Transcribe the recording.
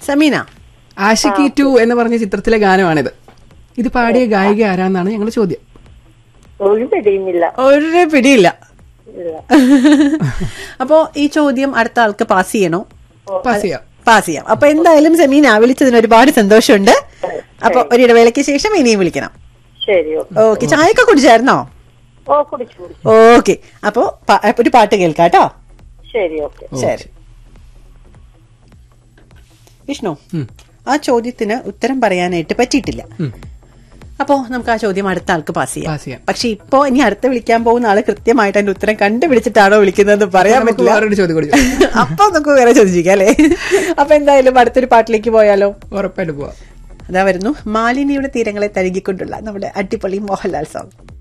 Sameena Aashiqui to എന്ന് പറഞ്ഞ ചിത്രത്തിലെ ഗാനമാണിത് ഇത് പാടിയ ഗായിക ആരാന്നാണ് ഞങ്ങളുടെ ചോദ്യം ഒരു പിടിയുമില്ല ഒരു പിടിയില്ല ഇല്ല അപ്പോ ഈ ചോദ്യം അടുത്ത ആൾക്ക് പാസ് ചെയ്യണോ പാസ് ചെയ്യാം പാസ് ചെയ്യാം അപ്പൊ എന്തായാലും സെമീന വിളിച്ചതിന് ഒരുപാട് സന്തോഷമുണ്ട് അപ്പൊ ഒരു ഇടവേളയ്ക്ക് ശേഷം ഇനിയും വിളിക്കണം ശരി ഓക്കെ ഓക്കെ ചായയൊക്കെ കുടിച്ചായിരുന്നോ ഓ കുടിച്ചു കുടിച്ചു ഓക്കെ അപ്പോ പ- ഒരു പാട്ട് കേൾക്കാം കേട്ടോ ശരി ഓക്കെ ശരി വിഷ്ണു ഉം. ആ ചോദ്യത്തിന് ഉത്തരം പറയാനായിട്ട് പറ്റിയിട്ടില്ല ഉം. അപ്പോ നമുക്ക് ആ ചോദ്യം അടുത്ത ആൾക്ക് പാസ് പാസ് ചെയ്യാം ചെയ്യാം. പക്ഷെ ഇപ്പോ ഇനി അടുത്ത് വിളിക്കാൻ പോകുന്ന ആള് കൃത്യമായിട്ട് അതിന്റെ ഉത്തരം കണ്ടുപിടിച്ചിട്ടാണോ വിളിക്കുന്നത് പറയാൻ നമുക്ക് പറ്റില്ല വേറൊരു ചോദ്യം കൂടി ചോദിക്കാം. അപ്പൊ നമുക്ക് വേറെ ചോദിച്ചിരിക്കാം അല്ലേ അപ്പൊ എന്തായാലും അടുത്തൊരു പാട്ടിലേക്ക് പോയാലോ ഉറപ്പായിട്ട് പോവാം അതാ വരുന്നു മാലിന്യയുടെ തീരങ്ങളെ തഴുകിക്കൊണ്ടുള്ള നമ്മുടെ അടിപൊളി മോഹൻലാൽ സോങ്